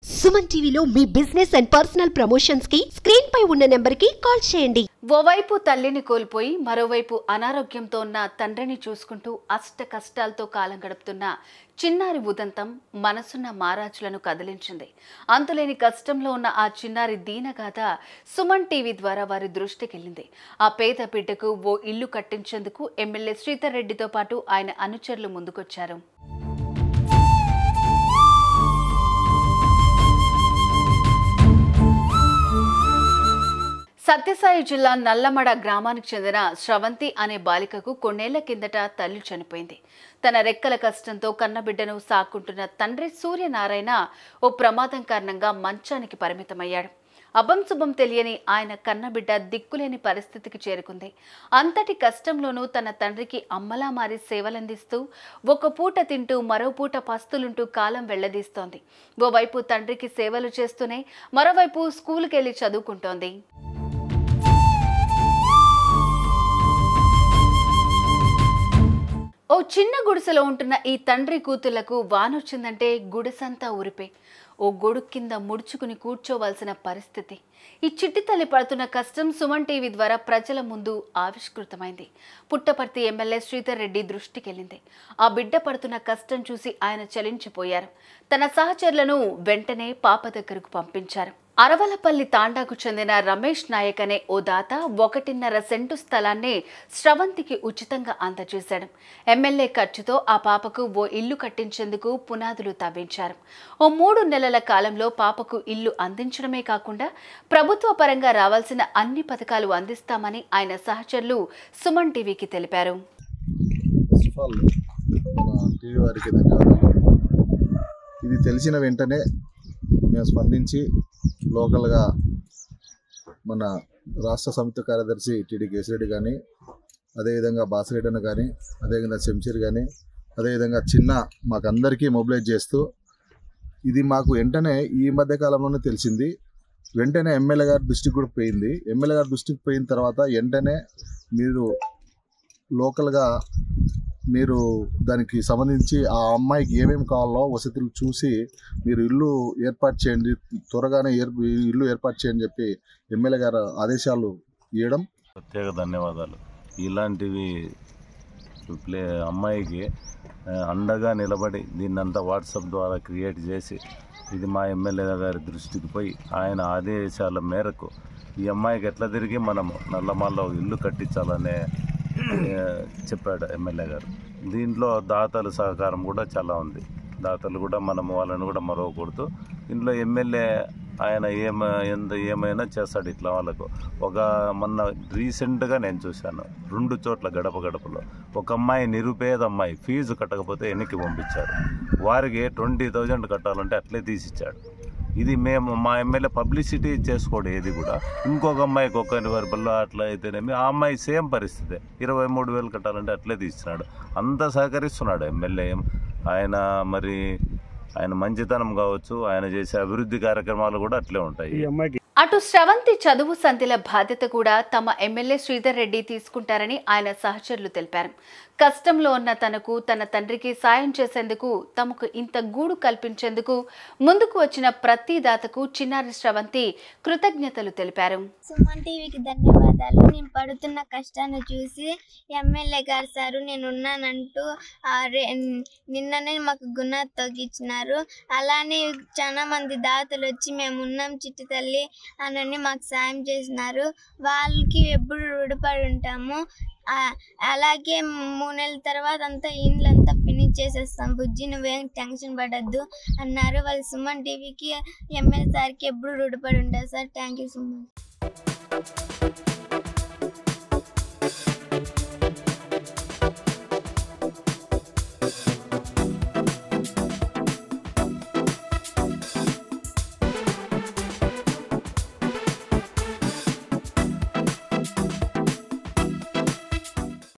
సుమన్ టీవీలో మీ business and personal promotions కి స్క్రీన్ పై ఉన్న నెంబర్ కి కాల్ చేయండి ఓవైపు తల్లిని కోల్పోయి మరోవైపు అనారోగ్యంతో ఉన్న తండ్రిని చూసుకుంటూ అష్ట కష్టాలతో కాలం గడుపుతున్న చిన్నారి ఉదంతం మనసున్న మారాజులను కదిలించింది అంతులేని కష్టంలో ఉన్న ఆ చిన్నారి దీనగాథ సుమన్ టీవీ ద్వారా వారి దృష్టికెళ్ళింది ఆ పేద బిడ్డకు ఓ ఇల్లు కట్టించేందుకు ఎమ్మెల్యే శ్రీధర్ రెడ్డితో పాటు ఆయన అనుచరులు ముందుకొచ్చారు సత్యసాయి జిల్లా నల్లమడ గ్రామానికి చెందిన స్రవంతి అనే బాలికకు కొన్నేళ్ల కిందట తల్లి చనిపోయింది తన రెక్కల కష్టంతో కన్నబిడ్డను సాకుంటున్న తండ్రి సూర్యనారాయణ ఓ ప్రమాదం కారణంగా మంచానికి పరిమితమయ్యాడు అభం శుభం తెలియని ఆయన కన్నబిడ్డ దిక్కులేని పరిస్థితికి చేరుకుంది అంతటి కష్టంలోనూ తన తండ్రికి అమ్మలా మారి సేవలందిస్తూ ఒక పూట తింటూ మరో పూట పస్తులుంటూ కాలం వెళ్లదీస్తోంది ఓవైపు తండ్రికి సేవలు చేస్తూనే మరోవైపు స్కూల్కి వెళ్లి చదువుకుంటోంది ఓ చిన్న గుడిసెలో ఉంటున్న ఈ తండ్రి కూతుళ్లకు వానొచ్చిందంటే గుడిసంతా ఊరిపే ఓ గొడుగు కింద ముడుచుకుని కూర్చోవలసిన పరిస్థితి ఈ చిట్టి తల్లి పడుతున్న కష్టం సుమన్ టీవీ ద్వారా ప్రజల ముందు ఆవిష్కృతమైంది పుట్టపర్తి ఎమ్మెల్యే శ్రీధర్ రెడ్డి దృష్టికెళ్ళింది ఆ బిడ్డ పడుతున్న కష్టం చూసి ఆయన చలించిపోయారు తన సహచరులను వెంటనే పాప దగ్గరకు పంపించారు అరవలపల్లి తాండాకు చెందిన రమేష్ నాయక్ అనే ఓ దాత ఒకటిన్నర సెంటు స్థలాన్ని స్రవంతికి ఉచితంగా అందజేశాడు ఎమ్మెల్యే ఖర్చుతో ఆ పాపకు ఓ ఇల్లు కట్టించేందుకు పునాదులు తవ్వించారు ఓ మూడు నెలల కాలంలో పాపకు ఇల్లు అందించడమే కాకుండా ప్రభుత్వ పరంగా రావాల్సిన అన్ని పథకాలు అందిస్తామని ఆయన సహచరులు సుమన్ టీవీకి తెలిపారు ఫస్ట్ ఆఫ్ ఆల్ మన టీవీ వారికి ధన్యవాదాలు ఇది తెలిసిన వెంటనే మేము స్పందించి లోకల్గా మన రాష్ట్ర సంయుక్త కార్యదర్శి టీడీ కేసిరెడ్డి కానీ అదేవిధంగా బాసిరెడ్డి అన్న కానీ అదేవిధంగా శంషీర్ కానీ అదేవిధంగా చిన్న మాకందరికీ మొబిలైజ్ చేస్తూ ఇది మాకు వెంటనే ఈ మధ్య కాలంలోనే తెలిసింది వెంటనే ఎమ్మెల్యే గారి దృష్టికి కూడా పోయింది ఎమ్మెల్యే గారి దృష్టికి పోయిన తర్వాత వెంటనే మీరు లోకల్గా మీరు దానికి సంబంధించి ఆ అమ్మాయికి ఏమేమి కావాలో వసతులు చూసి మీరు ఇల్లు ఏర్పాటు చేయండి త్వరగానే ఏర్ ఇల్లు ఏర్పాటు చేయండి చెప్పి ఎమ్మెల్యే గారు ఆదేశాలు ఇవ్వడం ప్రత్యేక ధన్యవాదాలు ఇలాంటివి ప్లే అమ్మాయికి ఆ, అండగా నిలబడి దీన్నంతా వాట్సాప్ ద్వారా క్రియేట్ చేసి ఇది మా ఎమ్మెల్యే గారి దృష్టికి పోయి ఆయన ఆదేశాల మేరకు ఈ అమ్మాయికి ఎట్లా తిరిగి మనము నల్లమాల్లో ఇల్లు కట్టించాలనే ఆ, చెప్పాడు ఎమ్మెల్యే గారు దీంట్లో దాతల సహకారం కూడా చాలా ఉంది దాతలు కూడా మనము వాళ్ళని కూడా మరవకూడదు ఇంట్లో ఎమ్మెల్యే ఆయన ఏమ ఎంత ఏమైనా చేస్తాడు ఇట్లా వాళ్ళకు ఒక మొన్న రీసెంట్గా నేను చూశాను రెండు చోట్ల గడప గడపలో ఒక అమ్మాయి నిరుపేద అమ్మాయి ఫీజు కట్టకపోతే వెనక్కి పంపించారు వారికి ట్వంటీ థౌజండ్ కట్టాలంటే అట్లే తీసిచ్చాడు ఇది మేము మా ఎమ్మెల్యే పబ్లిసిటీ చేసుకోడు ఏది కూడా ఇంకొక అమ్మాయికి ఒక్కరి వరపల్లో అట్లా అయితేనేమి ఆ అమ్మాయి సేమ్ పరిస్థితి ఇరవై మూడు వేలు కట్టాలంటే అట్లే తీస్తున్నాడు అంత సహకరిస్తున్నాడు ఎమ్మెల్యే ఆయన మరి ఆయన మంచితనం కావచ్చు ఆయన చేసే అభివృద్ధి కార్యక్రమాలు కూడా అట్లే ఉంటాయి అటు స్రవంతి చదువు సంధిల బాధ్యత కూడా తమ ఎమ్మెల్యే శ్రీధర్ రెడ్డి తీసుకుంటారని ఆయన సహచరులు తెలిపారు కష్టంలో ఉన్న తనకు తన తండ్రికి సాయం చేసేందుకు తమకు ఇంత గూడు కల్పించేందుకు ముందుకు వచ్చిన ప్రతి దాతకు చిన్నారి స్రవంతి కృతజ్ఞతలు తెలిపారు సుమన్ టీవీకి ధన్యవాదాలు నేను పడుతున్న కష్టాన్ని చూసి ఎమ్మెల్యే గారు సారు నేను ఉన్నానంటూ ఆ రే- నిన్ననే మాకు గుణ తొగిచ్చినారు అలానే చాలా మంది దాతలు వచ్చి మేము ఉన్నాం చిట్టి తల్లి అని మాకు సాయం చేసినారు వాళ్ళకి ఎప్పుడు రుడిపడి ఉంటాము ఆ, అలాగే మూడు నెలల తర్వాత అంతా ఇండ్లంతా ఫినిష్ చేసేస్తాం బుజ్జి నువ్వేం టెన్షన్ పడద్దు అన్నారు వాళ్ళు సుమన్ టీవీకి ఎమ్మెల్యే సార్కి ఎప్పుడు రుడిపడి ఉంటారు sir thank you so much